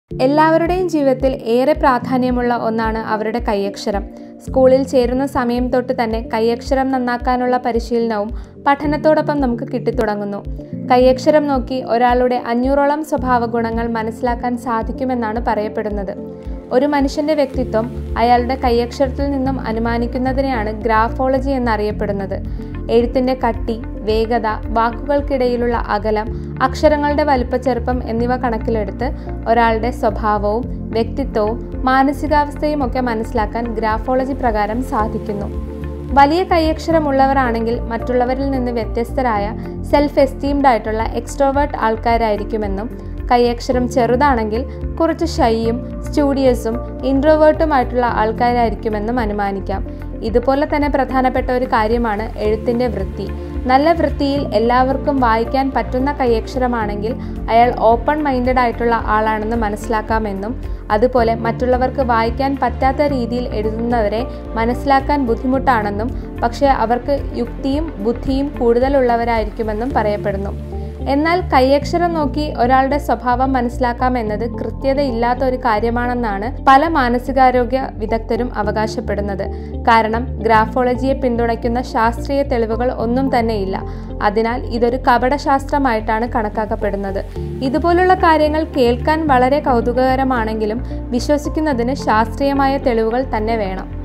എല്ലാവരുടെയും ജീവിതത്തിൽ ഏറെ പ്രാധാന്യമുള്ള ഒന്നാണ് അവരുടെ കൈയക്ഷരം സ്കൂളിൽ ചേരുന്ന സമയം തൊട്ട് തന്നെ കൈയക്ഷരം നന്നാക്കാനുള്ള പരിശീലനവും പഠനത്തോടൊപ്പം നമുക്ക് കിട്ടിത്തുടങ്ങുന്നു കൈയക്ഷരം നോക്കി ഒരാളുടെ അഞ്ഞൂറോളം സ്വഭാവ ഗുണങ്ങൾ മനസ്സിലാക്കാൻ സാധിക്കുമെന്നാണ് പറയപ്പെടുന്നത് ഒരു മനുഷ്യന്റെ വ്യക്തിത്വം അയാളുടെ കൈയക്ഷരത്തിൽ നിന്നും അനുമാനിക്കുന്നതിനെയാണ് ഗ്രാഫോളജി എന്നറിയപ്പെടുന്നത് എഴുത്തിന്റെ കട്ടി വേഗത വാക്കുകൾക്കിടയിലുള്ള അകലം അക്ഷരങ്ങളുടെ വലിപ്പച്ചെറുപ്പം എന്നിവ കണക്കിലെടുത്ത് ഒരാളുടെ സ്വഭാവവും വ്യക്തിത്വവും മാനസികാവസ്ഥയും ഒക്കെ മനസ്സിലാക്കാൻ ഗ്രാഫോളജി പ്രകാരം സാധിക്കുന്നു വലിയ കൈയക്ഷരമുള്ളവരാണെങ്കിൽ മറ്റുള്ളവരിൽ നിന്ന് വ്യത്യസ്തരായ സെൽഫ് എസ്റ്റീംഡ് ആയിട്ടുള്ള എക്സ്ട്രോവേർട്ട് ആൾക്കാരായിരിക്കുമെന്നും കൈയക്ഷരം ചെറുതാണെങ്കിൽ കുറച്ച് ഷൈയും സ്റ്റൂഡിയസും ഇൻട്രോവേർട്ടുമായിട്ടുള്ള ആൾക്കാരായിരിക്കുമെന്നും അനുമാനിക്കാം ഇതുപോലെ തന്നെ പ്രധാനപ്പെട്ട ഒരു കാര്യമാണ് എഴുത്തിൻ്റെ വൃത്തി നല്ല വൃത്തിയിൽ എല്ലാവർക്കും വായിക്കാൻ പറ്റുന്ന കൈയക്ഷരമാണെങ്കിൽ അയാൾ ഓപ്പൺ മൈൻഡഡ് ആയിട്ടുള്ള ആളാണെന്ന് മനസ്സിലാക്കാമെന്നും അതുപോലെ മറ്റുള്ളവർക്ക് വായിക്കാൻ പറ്റാത്ത രീതിയിൽ എഴുതുന്നവരെ മനസ്സിലാക്കാൻ ബുദ്ധിമുട്ടാണെന്നും പക്ഷേ അവർക്ക് യുക്തിയും ബുദ്ധിയും കൂടുതലുള്ളവരായിരിക്കുമെന്നും പറയപ്പെടുന്നു എന്നാൽ കൈയക്ഷരം നോക്കി ഒരാളുടെ സ്വഭാവം മനസ്സിലാക്കാമെന്നത് കൃത്യതയില്ലാത്ത ഒരു കാര്യമാണെന്നാണ് പല മാനസികാരോഗ്യ വിദഗ്ധരും അവകാശപ്പെടുന്നത് കാരണം ഗ്രാഫോളജിയെ പിന്തുണയ്ക്കുന്ന ശാസ്ത്രീയ തെളിവുകൾ ഒന്നും തന്നെയില്ല അതിനാൽ ഇതൊരു കപടശാസ്ത്രമായിട്ടാണ് കണക്കാക്കപ്പെടുന്നത് ഇതുപോലുള്ള കാര്യങ്ങൾ കേൾക്കാൻ വളരെ കൗതുകകരമാണെങ്കിലും വിശ്വസിക്കുന്നതിന് ശാസ്ത്രീയമായ തെളിവുകൾ തന്നെ വേണം